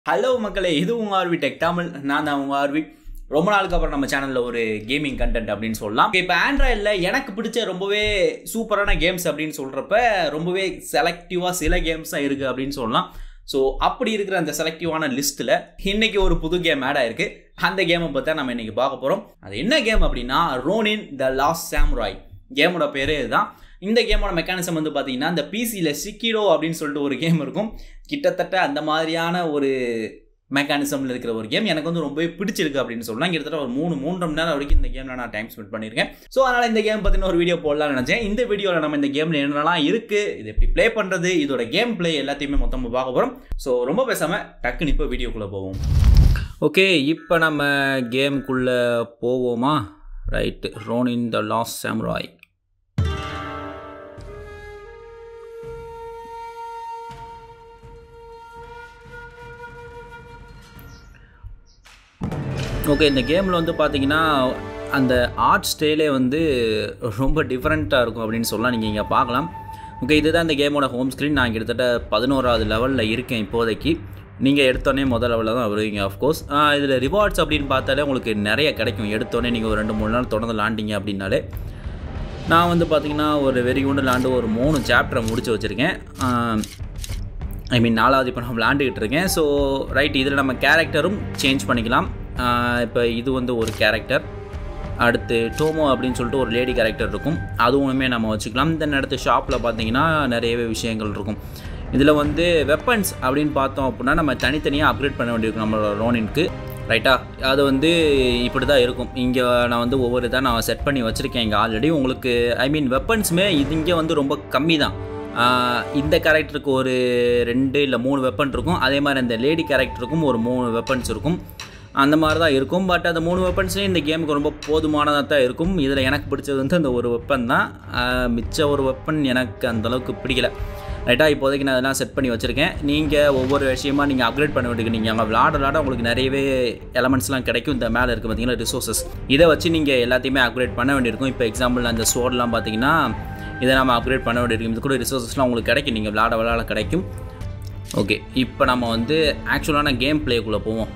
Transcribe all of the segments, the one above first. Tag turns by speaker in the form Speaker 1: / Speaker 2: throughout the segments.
Speaker 1: Hello மக்களே இது உங்கள் ஆர்வி டெக் தமிழ் நான் தான் உங்கள் ஆர்வி ரொம்ப நாளுக்கு அப்புறம் நம்ம சேனலில் ஒரு கேமிங் கண்டென்ட் அப்படின்னு சொல்லலாம் இப்போ ஆண்ட்ராய்டில் எனக்கு பிடிச்ச ரொம்பவே சூப்பரான கேம்ஸ் அப்படின்னு சொல்கிறப்ப ரொம்பவே செலக்டிவாக சில கேம்ஸ் தான் இருக்குது அப்படின்னு சொல்லலாம் ஸோ அப்படி இருக்கிற அந்த செலக்டிவான லிஸ்ட்டில் இன்னைக்கு ஒரு புது கேம் ஆட் ஆயிருக்கு அந்த கேமை பற்றி நம்ம இன்னைக்கு பார்க்க போகிறோம் அது என்ன கேம் அப்படின்னா ரோனின் த லாஸ்ட் சாம்ராய் கேமோட பேரே இதுதான் இந்த கேமோட மெக்கானிசம் வந்து பார்த்தீங்கன்னா இந்த பிசியில் சிக்கிடோ அப்படின்னு சொல்லிட்டு ஒரு கேம் இருக்கும் கிட்டத்தட்ட அந்த மாதிரியான ஒரு மெக்கானிசமில் இருக்கிற ஒரு கேம் எனக்கு வந்து ரொம்பவே பிடிச்சிருக்கு அப்படின்னு சொல்லலாம் கிட்டத்தட்ட ஒரு மூணு மூன்றரை மணி நேரம் வரைக்கும் இந்த கேமில் நான் டைம் ஸ்பெண்ட் பண்ணியிருக்கேன் ஸோ அதனால் இந்த கேம் பற்றின ஒரு வீடியோ போடலாம்னு நினச்சேன் இந்த வீடியோவில் நம்ம இந்த கேமில் என்னென்னலாம் இருக்குது இது எப்படி ப்ளே பண்ணுறது இதோட கேம் ப்ளே எல்லாத்தையுமே மொத்தமாக பார்க்க போகிறோம் ஸோ ரொம்ப பேசாமல் டக்குன்னு இப்போ வீடியோக்குள்ளே போவோம் ஓகே இப்போ நம்ம கேமுக்குள்ளே போவோமா right Ronin the last samurai okay இந்த கேமில் வந்து பார்த்தீங்கன்னா அந்த ஆர்ட் ஸ்டைலே வந்து ரொம்ப டிஃப்ரெண்ட்டாக இருக்கும் அப்படின்னு சொல்லலாம் நீங்கள் இங்கே பார்க்கலாம் ஓகே இதுதான் இந்த கேமோட ஹோம் ஸ்க்ரீன் நான் கிட்டத்தட்ட பதினோராவது லெவலில் இருக்கேன் இப்போதைக்கு நீங்கள் எடுத்தோடனே முதல் லெவலில் தான் வருவீங்க ஆஃப்கோர்ஸ் இதில் ரிவார்ட்ஸ் அப்படின்னு பார்த்தாலே உங்களுக்கு நிறைய கிடைக்கும் எடுத்தோடனே நீங்கள் ஒரு ரெண்டு மூணு நாள் தொடர்ந்து லாண்டிங்க அப்படின்னாலே நான் வந்து பார்த்தீங்கன்னா ஒரு வெறி குண்டு லாண்டு ஒரு மூணு சாப்டரை முடிச்சு வச்சுருக்கேன் ஐ மீன் நாலாவது இப்போ நான் விளாண்டுக்கிட்டு இருக்கேன் ஸோ ரைட் இதில் நம்ம கேரக்டரும் சேஞ்ச் பண்ணிக்கலாம் இப்போ இது வந்து ஒரு கேரக்டர் அடுத்து டோமோ அப்படின்னு சொல்லிட்டு ஒரு லேடி கேரக்டர் இருக்கும் அதுவுமே நம்ம வச்சுக்கலாம் தென் அடுத்து ஷாப்பில் பார்த்தீங்கன்னா நிறையவே விஷயங்கள் இருக்கும் இதில் வந்து வெப்பன்ஸ் அப்படின்னு பார்த்தோம் அப்படின்னா நம்ம தனித்தனியாக அப்கிரேட் பண்ண வேண்டியிருக்கும் நம்மளோட ரோனின்க்கு ரைட்டா அது வந்து இப்படி தான் இருக்கும் இங்கே நான் வந்து ஒவ்வொரு இதாக நான் செட் பண்ணி வச்சுருக்கேன் இங்கே ஆல்ரெடி உங்களுக்கு ஐ மீன் வெப்பன்ஸுமே இது இங்கே வந்து ரொம்ப கம்மி தான் இந்த கேரக்டருக்கு ஒரு ரெண்டு இல்லை மூணு வெப்பன் இருக்கும் அதே மாதிரி அந்த லேடி கேரக்டருக்கும் ஒரு மூணு வெப்பன்ஸ் இருக்கும் அந்த மாதிரி தான் இருக்கும் பட் அந்த மூணு வெப்பன்ஸ்லேயும் இந்த கேமுக்கு ரொம்ப போதுமானதாக தான் இருக்கும் இதில் எனக்கு பிடிச்சது வந்து அந்த ஒரு வெப்பன் தான் மிச்ச ஒரு வெப்பன் எனக்கு அந்தளவுக்கு பிடிக்கல ரைட்டாக இப்போதைக்கு நான் அதெல்லாம் செட் பண்ணி வச்சுருக்கேன் நீங்கள் ஒவ்வொரு விஷயமா நீங்கள் அப்கிரேட் பண்ண வேண்டியது நீங்கள் அங்கே விளாட விளாட உங்களுக்கு நிறையவே எலமெண்ட்ஸ்லாம் கிடைக்கும் இந்த மேலே இருக்குது பார்த்தீங்கன்னா ரிசோர்ஸஸ் இதை வச்சு நீங்கள் எல்லாத்தையுமே அப்கிரேட் பண்ண வேண்டியிருக்கும் இப்போ எக்ஸாம்பிள் அந்த ஸ்டோர்லாம் பார்த்தீங்கன்னா இதை நம்ம அப்கிரேட் பண்ண வேண்டியிருக்கும் இது கூட ரிசோர்ஸஸ்லாம் உங்களுக்கு கிடைக்கும் நீங்கள் விளாட விளாட கிடைக்கும் ஓகே இப்போ நம்ம வந்து ஆக்சுவலான கேம் பிளேக்குள்ளே போவோம்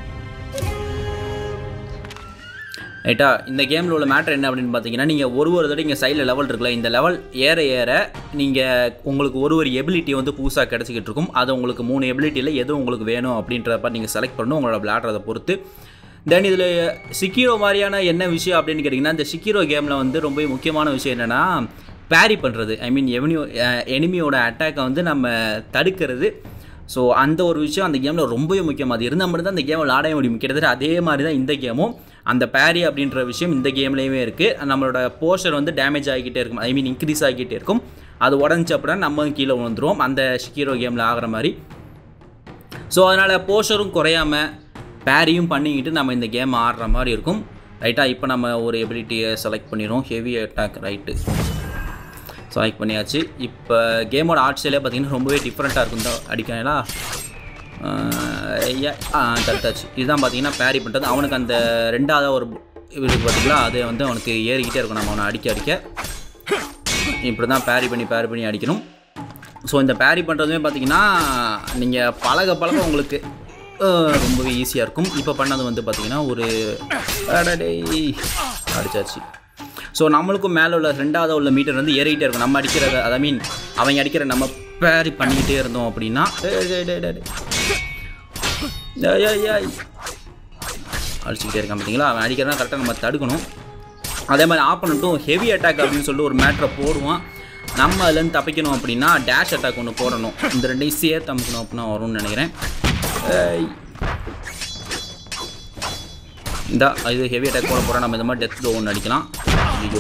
Speaker 1: ரைட்டா இந்த கேமில் உள்ள மேட்ரு என்ன அப்படின்னு பார்த்தீங்கன்னா நீங்கள் ஒரு ஒரு தடவை இங்கே சைடில் லெவல் இருக்குல்ல இந்த லெவல் ஏற ஏற நீங்கள் உங்களுக்கு ஒரு ஒரு எபிலிட்டி வந்து புதுசாக கிடச்சிக்கிட்டு இருக்கும் அது உங்களுக்கு மூணு எபிலிட்டியில் எது உங்களுக்கு வேணும் அப்படின்றப்ப நீங்கள் செலக்ட் பண்ணணும் உங்களோட விளையாடுறதை பொறுத்து தென் இதில் சிக்கிரோ மாதிரியான என்ன விஷயம் அப்படின்னு கேட்டிங்கன்னா இந்த சிக்கிரோ கேமில் வந்து ரொம்ப முக்கியமான விஷயம் என்னென்னா பேரி பண்ணுறது ஐ மீன் எவனியோ எனிமியோட அட்டாக்கை வந்து நம்ம தடுக்கிறது ஸோ அந்த ஒரு விஷயம் அந்த கேமில் ரொம்பவே முக்கியம் அது இருந்தால் மட்டும் தான் அந்த கேம் விளாட முடியும் கிட்டத்தட்ட அதே மாதிரி தான் இந்த கேமும் அந்த பேரி அப்படின்ற விஷயம் இந்த கேம்லேயுமே இருக்குது நம்மளோட போஸ்டர் வந்து டேமேஜ் ஆகிக்கிட்டே இருக்கும் ஐ மீன் இன்க்ரீஸ் ஆகிக்கிட்டே இருக்கும் அது உடஞ்சி அப்படின்னா நம்ம கீழே விழுந்துருவோம் அந்த ஷிக்கீரோ கேமில் ஆகிற மாதிரி ஸோ அதனால் போஸ்டரும் குறையாமல் பேரியும் பண்ணிக்கிட்டு நம்ம இந்த கேம் ஆடுற மாதிரி இருக்கும் ரைட்டாக இப்போ நம்ம ஒரு எபிலிட்டியை செலக்ட் பண்ணிடுவோம் ஹெவி அட்டாக் ரைட்டு செலக்ட் பண்ணியாச்சு இப்போ கேமோட ஆர்ட் ஸ்டைலே பார்த்திங்கன்னா ரொம்பவே டிஃப்ரெண்ட்டாக இருக்கும் தான் அடிக்கலாம் தடுத்தாச்சு இதுதான் பார்த்தீங்கன்னா பேரி பண்ணுறது அவனுக்கு அந்த ரெண்டாவது ஒரு இது பார்த்தீங்களா அது வந்து அவனுக்கு ஏறிக்கிட்டே இருக்கும் நம்ம அவனை அடிக்க அடிக்க இப்படி தான் பேரி பண்ணி பேரி பண்ணி அடிக்கணும் ஸோ இந்த பேரி பண்ணுறதுமே பார்த்தீங்கன்னா நீங்கள் பழக பழக உங்களுக்கு ரொம்பவே ஈஸியாக இருக்கும் இப்போ பண்ணது வந்து பார்த்திங்கன்னா ஒரு அடிச்சாச்சு ஸோ நம்மளுக்கும் மேலே உள்ள ரெண்டாவது உள்ள மீட்டர் வந்து ஏறிக்கிட்டே இருக்கும் நம்ம அடிக்கிறத ஐ மீன் அவங்க அடிக்கிற நம்ம பேரி பண்ணிக்கிட்டே இருந்தோம் அப்படின்னா அடிச்சுக்கிட்டே இருக்கான் பார்த்தீங்களா அவன் அடிக்கிறதா கரெக்டாக நம்ம தடுக்கணும் அதே மாதிரி ஆப்பனண்ட்டும் ஹெவி அட்டாக் அப்படின்னு சொல்லிட்டு ஒரு மேட்ரை போடுவான் நம்ம அதுலேருந்து தப்பிக்கணும் அப்படின்னா டேஷ் அட்டாக் ஒன்று போடணும் இந்த ரெண்டையும் சேர்த்து அமுக்கணும் அப்படின்னா வரும்னு நினைக்கிறேன் இந்த இது ஹெவி அட்டாக் போட போகிறோம் நம்ம இந்த மாதிரி டெத் ஒன்று அடிக்கலாம் ஐயோ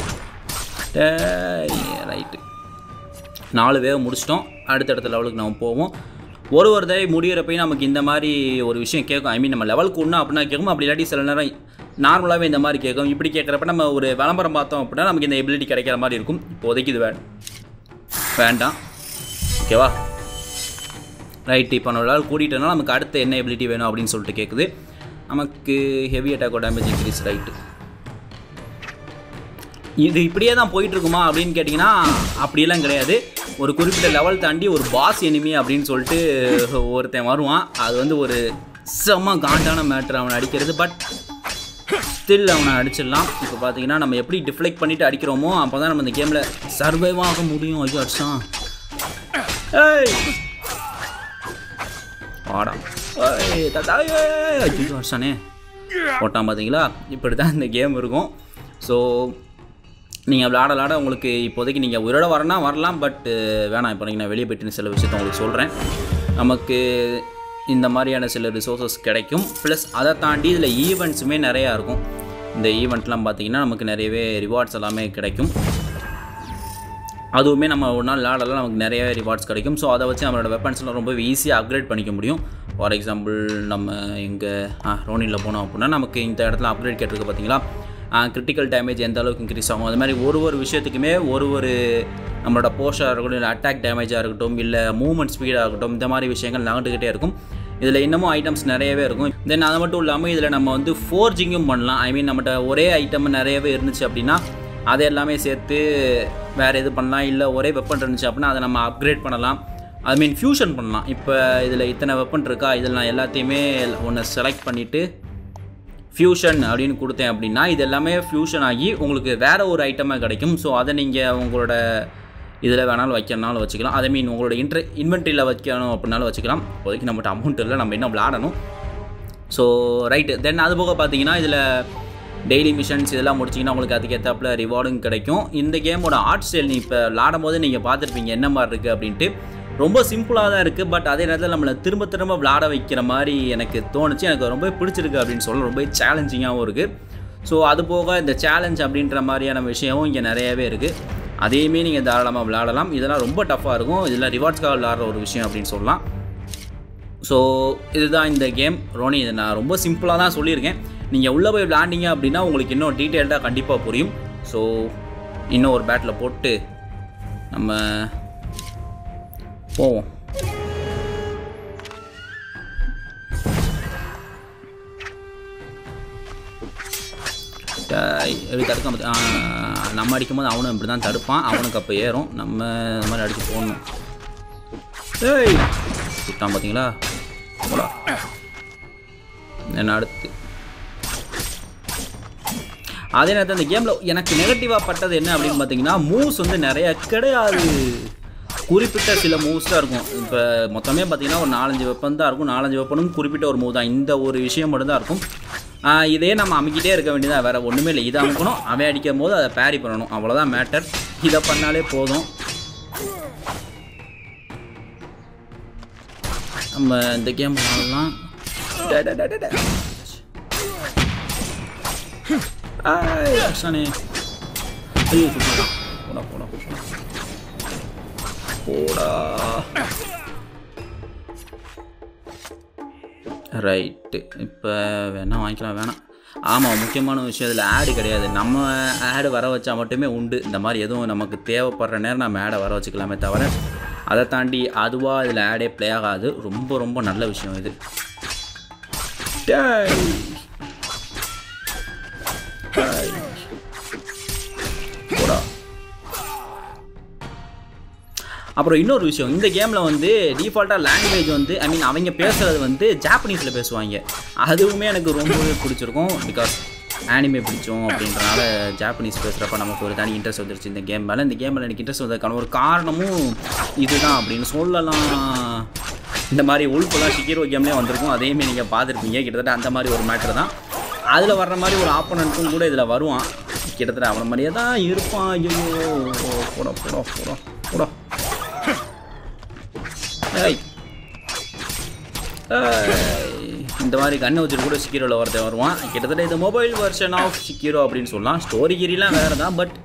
Speaker 1: ரைட்டு நாலு வேவ் முடிச்சிட்டோம் அடுத்தடுத்த லெவலுக்கு நம்ம போவோம் ஒரு ஒரு தடவை முடிகிறப்பையும் நமக்கு இந்த மாதிரி ஒரு விஷயம் கேட்கும் ஐ மீன் நம்ம லெவலுக்கு ஒன்று அப்படின்னா கேட்கும் அப்படி இல்லாட்டி சில நேரம் நார்மலாகவே இந்த மாதிரி கேட்கும் இப்படி கேட்குறப்ப நம்ம ஒரு விளம்பரம் பார்த்தோம் அப்படின்னா நமக்கு இந்த எபிலிட்டி கிடைக்கிற மாதிரி இருக்கும் இப்போதைக்கு இது வே வேண்டாம் ஓகேவா ரைட் இப்போ நம்ம லெவல் கூட்டிகிட்டோம்னா நமக்கு அடுத்த என்ன எபிலிட்டி வேணும் அப்படின்னு சொல்லிட்டு கேட்குது நமக்கு ஹெவி அட்டாக்கோ டேமேஜ் இன்க்ரீஸ் ரைட்டு இது இப்படியே தான் போயிட்டு இருக்குமா அப்படின்னு கேட்டிங்கன்னா அப்படியெல்லாம் கிடையாது ஒரு குறிப்பிட்ட லெவல் தாண்டி ஒரு பாஸ் எனிமி அப்படின்னு சொல்லிட்டு ஒருத்தன் வருவான் அது வந்து ஒரு செம்ம காண்டான மேட்ரு அவனை அடிக்கிறது பட் ஸ்டில் அவனை அடிச்சிடலாம் இப்போ பார்த்தீங்கன்னா நம்ம எப்படி டிஃப்ளெக்ட் பண்ணிட்டு அடிக்கிறோமோ அப்போ தான் நம்ம இந்த கேமில் சர்வைவ் ஆக முடியும் ஐயோ அடிச்சான் ஏய் வாடா ஏய் தாத்தா ஏய் ஐயோ அடிச்சானே போட்டான் பார்த்தீங்களா இப்படி தான் இந்த கேம் இருக்கும் ஸோ நீங்கள் விளாட விளாட உங்களுக்கு இப்போதைக்கு நீங்கள் உயிரோட வரனா வரலாம் பட் வேணாம் இப்போ நான் வெளியே போயிட்டு சில விஷயத்த உங்களுக்கு சொல்கிறேன் நமக்கு இந்த மாதிரியான சில ரிசோர்ஸஸ் கிடைக்கும் ப்ளஸ் அதை தாண்டி இதில் ஈவெண்ட்ஸுமே நிறையா இருக்கும் இந்த ஈவெண்ட்லாம் பார்த்தீங்கன்னா நமக்கு நிறையவே ரிவார்ட்ஸ் எல்லாமே கிடைக்கும் அதுவுமே நம்ம ஒரு நாள் விளாடலாம் நமக்கு நிறையவே ரிவார்ட்ஸ் கிடைக்கும் ஸோ அதை வச்சு நம்மளோட வெப்பன்ஸ்லாம் ரொம்ப ஈஸியாக அப்கிரேட் பண்ணிக்க முடியும் ஃபார் எக்ஸாம்பிள் நம்ம இங்கே ரோனியில் போனோம் அப்படின்னா நமக்கு இந்த இடத்துல அப்கிரேட் கேட்டிருக்கு பார்த்தீங்களா கிரிட்டிக்கல் டேமேஜ் எந்த அளவுக்கு இன்க்ரீஸ் ஆகும் அது மாதிரி ஒரு ஒரு விஷயத்துக்குமே ஒரு ஒரு நம்மளோட போஸ்டாக இருக்கட்டும் இல்லை அட்டாக் டேமேஜாக இருக்கட்டும் இல்லை மூவ்மெண்ட் ஸ்பீடாக இருக்கட்டும் இந்த மாதிரி விஷயங்கள் நகண்டுக்கிட்டே இருக்கும் இதில் இன்னமும் ஐட்டம்ஸ் நிறையவே இருக்கும் தென் அது மட்டும் இல்லாமல் இதில் நம்ம வந்து ஃபோர்ஜிங்கும் பண்ணலாம் ஐ மீன் நம்மகிட்ட ஒரே ஐட்டம் நிறையவே இருந்துச்சு அப்படின்னா அதை எல்லாமே சேர்த்து வேறு எது பண்ணலாம் இல்லை ஒரே வெப்பன் இருந்துச்சு அப்படின்னா அதை நம்ம அப்கிரேட் பண்ணலாம் ஐ மீன் ஃபியூஷன் பண்ணலாம் இப்போ இதில் இத்தனை வெப்பன் இருக்கா இதில் நான் எல்லாத்தையுமே ஒன்று செலக்ட் பண்ணிவிட்டு ஃபியூஷன் அப்படின்னு கொடுத்தேன் அப்படின்னா இது எல்லாமே ஃபியூஷன் ஆகி உங்களுக்கு வேறு ஒரு ஐட்டமாக கிடைக்கும் ஸோ அதை நீங்கள் உங்களோட இதில் வேணாலும் வைக்கணும்னாலும் வச்சுக்கலாம் அதை மீன் உங்களோட இன்ட்ர இன்வென்ட்ரியில் வைக்கணும் அப்படின்னாலும் வச்சுக்கலாம் இப்போதைக்கு நம்மகிட்ட அமௌண்ட் இல்லை நம்ம இன்னும் விளாடணும் ஸோ ரைட்டு தென் அது போக பார்த்தீங்கன்னா இதில் டெய்லி மிஷன்ஸ் இதெல்லாம் முடிச்சிங்கன்னா உங்களுக்கு அதுக்கேற்றாப்புல ரிவார்டும் கிடைக்கும் இந்த கேமோட ஆர்ட் ஸ்டைல் நீ இப்போ விளாடும் போது நீங்கள் பார்த்துருப்பீங்க என்ன மாதிரி இருக்குது அப்படின்ட்டு ரொம்ப சிம்பிளாக தான் இருக்குது பட் அதே நேரத்தில் நம்மளை திரும்ப திரும்ப விளாட வைக்கிற மாதிரி எனக்கு தோணுச்சு எனக்கு ரொம்ப பிடிச்சிருக்கு அப்படின்னு சொல்ல ரொம்ப சேலஞ்சிங்காகவும் இருக்குது ஸோ அது போக இந்த சேலஞ்ச் அப்படின்ற மாதிரியான விஷயமும் இங்கே நிறையவே இருக்குது அதையுமே நீங்கள் தாராளமாக விளாடலாம் இதெல்லாம் ரொம்ப டஃப்பாக இருக்கும் இதெல்லாம் ரிவார்ட்ஸ்க்காக விளாட்ற ஒரு விஷயம் அப்படின்னு சொல்லலாம் ஸோ இதுதான் இந்த கேம் ரோனி இதை நான் ரொம்ப சிம்பிளாக தான் சொல்லியிருக்கேன் நீங்கள் உள்ளே போய் விளாண்டிங்க அப்படின்னா உங்களுக்கு இன்னும் டீட்டெயில்டாக கண்டிப்பாக புரியும் ஸோ இன்னும் ஒரு பேட்டில் போட்டு நம்ம போவோம் டேய், எப்படி தடுக்க மாட்டே- ஆ, நம்ம அடிக்கும்போது அவனும் இப்படி தான் தடுப்பான் அவனுக்கு அப்போ ஏறும் நம்ம இந்த மாதிரி அடிச்சு போடணும் ஏய் சுட்டான் பார்த்தீங்களா போடா என்ன அடுத்து அதே நேரத்தில் இந்த கேமில் எனக்கு நெகட்டிவாக பட்டது என்ன அப்படின்னு பார்த்தீங்கன்னா மூவ்ஸ் வந்து நிறைய கிடையாது குறிப்பிட்ட சில மூவ்ஸ் தான் இருக்கும் இப்போ மொத்தமே பார்த்தீங்கன்னா ஒரு நாலஞ்சு வெப்பன் தான் இருக்கும் நாலஞ்சு வெப்பனும் குறிப்பிட்ட ஒரு மூவ் தான் இந்த ஒரு விஷயம் மட்டும் தான் இருக்கும் ஆஹ் இதே நம்ம அமைக்கிட்டே இருக்க வேண்டியதா வேற ஒன்றுமே இல்லை இதை அமைக்கணும் அவன் அடிக்கும் போது அதை பேரி பண்ணணும் அவ்வளோதான் மேட்டர் இதை பண்ணாலே போதும் நம்ம இந்த கேம் விளாடலாம் டே, டே, டே, டே, டே. ஆய், அர்ஷானே. ஐயோ, சுட்டுட்டான். போடா, போடா, போடா. போடா ரைட்டு இப்போ வேணாம் வாங்கிக்கலாம் வேணாம் ஆமாம் முக்கியமான விஷயம் இதில் ஆடு கிடையாது நம்ம ஆடு வர வச்சா மட்டுமே உண்டு இந்த மாதிரி எதுவும் நமக்கு தேவைப்படுற நேரம் நம்ம ஆடை வர வச்சுக்கலாமே தவிர அதை தாண்டி அதுவாக இதில் ஆடே ப்ளே ஆகாது ரொம்ப ரொம்ப நல்ல விஷயம் இது டேய். டேய். போடா அப்புறம் இன்னொரு விஷயம் இந்த கேமில் வந்து டிஃபால்ட்டாக லாங்குவேஜ் வந்து ஐ மீன் அவங்க பேசுகிறது வந்து ஜாப்பனீஸில் பேசுவாங்க அதுவுமே எனக்கு ரொம்பவே பிடிச்சிருக்கும் பிகாஸ் ஆனிமே பிடிச்சோம் அப்படின்றனால ஜாப்பனீஸ் பேசுகிறப்ப நமக்கு ஒரு தனி இன்ட்ரெஸ்ட் வந்துருச்சு இந்த கேம் மேலே இந்த கேமில் எனக்கு இன்ட்ரெஸ்ட் வந்ததுக்கான ஒரு காரணமும் இதுதான் அப்படின்னு சொல்லலாம் இந்த மாதிரி உள்பெல்லாம் ஷிக்கிரோ கேம்லேயே வந்திருக்கும் அதையுமே நீங்கள் பார்த்துருப்பீங்க கிட்டத்தட்ட அந்த மாதிரி ஒரு மேட்ரு தான் அதில் வர்ற மாதிரி ஒரு ஆப்போனண்ட்டும் கூட இதில் வருவான் கிட்டத்தட்ட அவனை மாதிரியே தான் இருப்பான் ஐயோ போடா போடா போடா போடா ஏய் ஏய். இந்த மாதிரி கண்ணை வச்சுட்டு கூட சிக்கிரோவில் ஒருத்தன் வருவான் கிட்டத்தட்ட இது மொபைல் வெர்ஷன் ஆஃப் சிக்கிரோ அப்படின்னு சொல்லலாம் ஸ்டோரி கிரிலாம் வேறு தான் பட்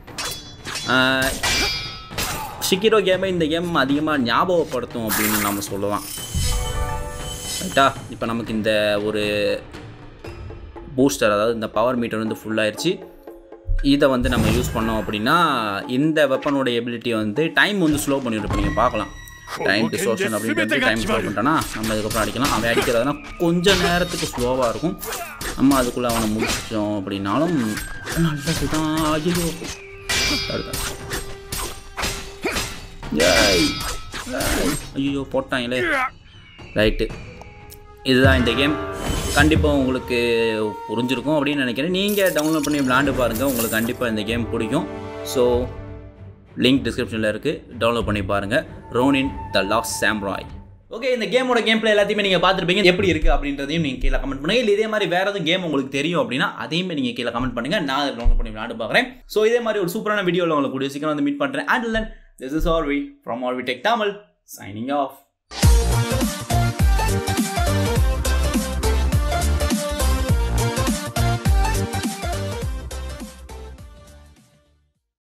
Speaker 1: ஷிக்கிரோ கேமை இந்த கேம் அதிகமாக ஞாபகப்படுத்தும் அப்படின்னு நம்ம சொல்லலாம் ரைட்டா இப்போ நமக்கு இந்த ஒரு பூஸ்டர் அதாவது இந்த பவர் மீட்டர் வந்து ஃபுல்லாயிருச்சு இதை வந்து நம்ம யூஸ் பண்ணோம் அப்படின்னா இந்த வெப்பனோட எபிலிட்டி வந்து டைம் வந்து ஸ்லோ பண்ணிவிட்டு இப்போ நீங்கள் பார்க்கலாம் டைம் டிஸ்டோஷன் அப்படின்னு வந்து டைம் ஸ்லோ பண்ணிட்டோன்னா நம்ம இதுக்கப்புறம் அடிக்கலாம் அவன் அடிக்கிறதுனா கொஞ்சம் நேரத்துக்கு ஸ்லோவாக இருக்கும் நம்ம அதுக்குள்ளே அவனை முடிச்சோம் அப்படின்னாலும் நல்லது தான் ஐயோ ஐயோ போட்டாங்களே ரைட்டு இதுதான் இந்த கேம் கண்டிப்பாக உங்களுக்கு புரிஞ்சிருக்கும் அப்படின்னு நினைக்கிறேன் நீங்கள் டவுன்லோட் பண்ணி விளாண்டு பாருங்கள் உங்களுக்கு கண்டிப்பாக இந்த கேம் பிடிக்கும் ஸோ லிங்க் டிஸ்கிரிப்ஷனில் இருக்குது டவுன்லோட் பண்ணி பாருங்கள் Ronin the last samurai okay இந்த கேமோட கேம் பிளே எல்லாத்தையுமே நீங்கள் பார்த்துருப்பீங்க எப்படி இருக்குது அப்படின்றதையும் நீங்கள் கீழே கமெண்ட் பண்ணுங்கள் இல்லை இதே மாதிரி வேறு எதுவும் கேம் உங்களுக்கு தெரியும் அப்படின்னா அதையுமே நீங்கள் கீழே கமெண்ட் பண்ணுங்கள் நான் அதை டவுன்லோட் பண்ணி விளாண்டு பார்க்குறேன் ஸோ இதே மாதிரி ஒரு சூப்பரான வீடியோவில் உங்களுக்கு கூடிய சீக்கிரம் வந்து மீட் பண்ணுறேன் and then this is R V from R V tech Tamil signing of